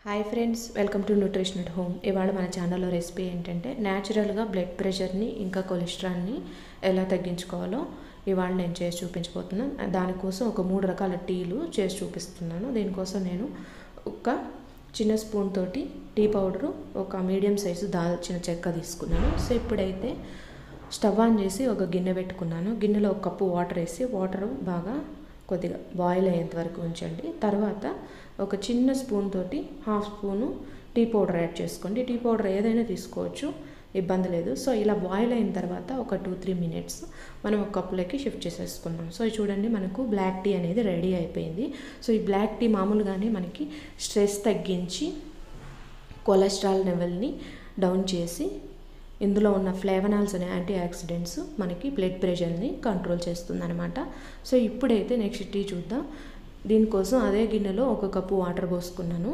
hi friends welcome to nutrition at home ఇవాళ మన ఛానల్లో రెసిపీ ఏంటంటే న్యాచురల్గా బ్లడ్ ప్రెషర్ని ఇంకా కొలెస్ట్రాల్ని ఎలా తగ్గించుకోవాలో ఇవాళ నేను చేసి చూపించబోతున్నాను దానికోసం ఒక మూడు రకాల టీలు చేసి చూపిస్తున్నాను దీనికోసం నేను ఒక చిన్న స్పూన్ తోటి టీ పౌడరు ఒక మీడియం సైజు దాల్చిన చెక్క తీసుకున్నాను సో ఇప్పుడైతే స్టవ్ ఆన్ చేసి ఒక గిన్నె పెట్టుకున్నాను గిన్నెలో ఒక కప్పు వాటర్ వేసి వాటర్ బాగా కొద్దిగా బాయిల్ అయ్యేంత వరకు ఉంచండి తర్వాత ఒక చిన్న స్పూన్ తోటి half spoon tea powder add చేసుకోండి టీ పౌడర్ ఏదైనా తీసుకోవచ్చు ఇబ్బంది లేదు సో ఇలా బాయిల్ అయిన తర్వాత ఒక టూ త్రీ మినిట్స్ మనం ఒక కప్పులోకి షిఫ్ట్ చేసేసుకున్నాం సో చూడండి మనకు బ్లాక్ టీ అనేది రెడీ అయిపోయింది సో ఈ బ్లాక్ టీ మామూలుగానే మనకి స్ట్రెస్ తగ్గించి కొలెస్ట్రాల్ లెవెల్ని డౌన్ చేసి ఇందులో ఉన్న ఫ్లేవనాల్స్ అనే యాంటీ ఆక్సిడెంట్స్ మనకి బ్లడ్ ప్రెషర్ని కంట్రోల్ చేస్తుందన్నమాట సో ఇప్పుడైతే నెక్స్ట్ టీ చూద్దాం దీనికోసం అదే గిన్నెలో ఒక కప్పు వాటర్ పోసుకున్నాను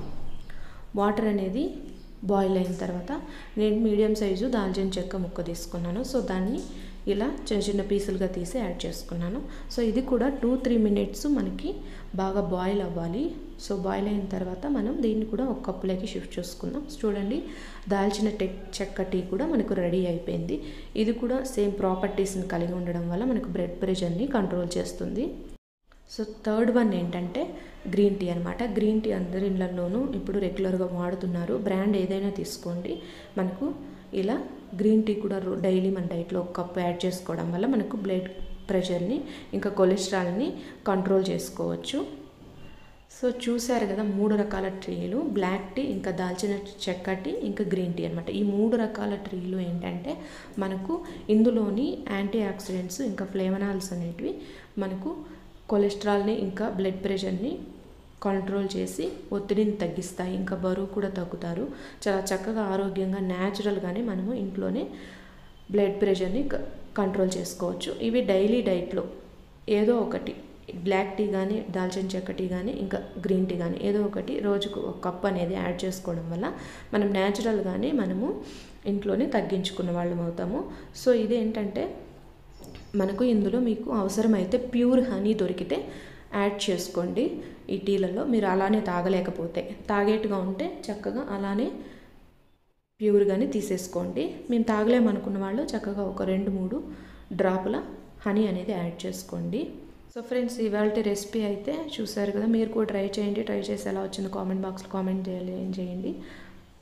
వాటర్ అనేది బాయిల్ అయిన తర్వాత నేను మీడియం సైజు దాల్చిన చెక్క ముక్క తీసుకున్నాను సో దాన్ని ఇలా చిన్న చిన్న పీసులుగా తీసి యాడ్ చేసుకున్నాను సో ఇది కూడా టూ త్రీ మినిట్స్ మనకి బాగా బాయిల్ అవ్వాలి సో బాయిల్ అయిన తర్వాత మనం దీన్ని కూడా ఒక కప్పులోకి షిఫ్ట్ చేసుకుందాం చూడండి దాల్చిన టెక్ చెక్క టీ కూడా మనకు రెడీ అయిపోయింది ఇది కూడా సేమ్ ప్రాపర్టీస్ని కలిగి ఉండడం వల్ల మనకు బ్లడ్ ప్రెషర్ని కంట్రోల్ చేస్తుంది సో థర్డ్ వన్ ఏంటంటే గ్రీన్ టీ అనమాట గ్రీన్ టీ అందరి ఇళ్ళల్లోనూ ఇప్పుడు రెగ్యులర్గా వాడుతున్నారు బ్రాండ్ ఏదైనా తీసుకోండి మనకు ఇలా గ్రీన్ టీ కూడా డైలీ మన డైట్లో ఒక కప్ యాడ్ చేసుకోవడం వల్ల మనకు బ్లడ్ ప్రెషర్ని ఇంకా కొలెస్ట్రాల్ని కంట్రోల్ చేసుకోవచ్చు సో చూశారు కదా మూడు రకాల ట్రీలు బ్లాక్ టీ ఇంకా దాల్చిన చెక్క టీ ఇంకా గ్రీన్ టీ అనమాట ఈ మూడు రకాల ట్రీలు ఏంటంటే మనకు ఇందులోని యాంటీ ఆక్సిడెంట్స్ ఇంకా ఫ్లేవనాల్స్ అనేటివి మనకు కొలెస్ట్రాల్ని ఇంకా బ్లడ్ ప్రెషర్ని కంట్రోల్ చేసి ఒత్తిడిని తగ్గిస్తాయి ఇంకా బరువు కూడా తగ్గుతారు చాలా చక్కగా ఆరోగ్యంగా న్యాచురల్గానే మనము ఇంట్లోనే బ్లడ్ ప్రెషర్ని కంట్రోల్ చేసుకోవచ్చు ఇవి డైలీ డైట్లో ఏదో ఒకటి బ్లాక్ టీ కానీ దాల్చిన చెక్క టీ కానీ ఇంకా గ్రీన్ టీ కానీ ఏదో ఒకటి రోజుకు ఒక కప్ అనేది యాడ్ చేసుకోవడం వల్ల మనం న్యాచురల్గానే మనము ఇంట్లోనే తగ్గించుకున్న వాళ్ళం అవుతాము సో ఇదేంటంటే మనకు ఇందులో మీకు అవసరమైతే ప్యూర్ హనీ దొరికితే యాడ్ చేసుకోండి ఈ టీలలో మీరు అలానే తాగలేకపోతే తాగేట్టుగా ఉంటే చక్కగా అలానే ప్యూర్గానే తీసేసుకోండి మేము తాగలేమనుకున్న వాళ్ళు చక్కగా ఒక రెండు మూడు డ్రాపుల హనీ అనేది యాడ్ చేసుకోండి సో ఫ్రెండ్స్ ఇవాళ రెసిపీ అయితే చూసారు కదా మీరు కూడా ట్రై చేయండి ట్రై చేసి ఎలా వచ్చిందో కామెంట్ బాక్స్లో కామెంట్ చేయాలి చేయండి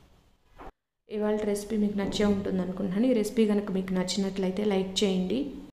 ఇవాళ రెసిపీ మీకు నచ్చే ఉంటుంది అనుకుంటున్నాను ఈ రెసిపీ కనుక మీకు నచ్చినట్లయితే లైక్ చేయండి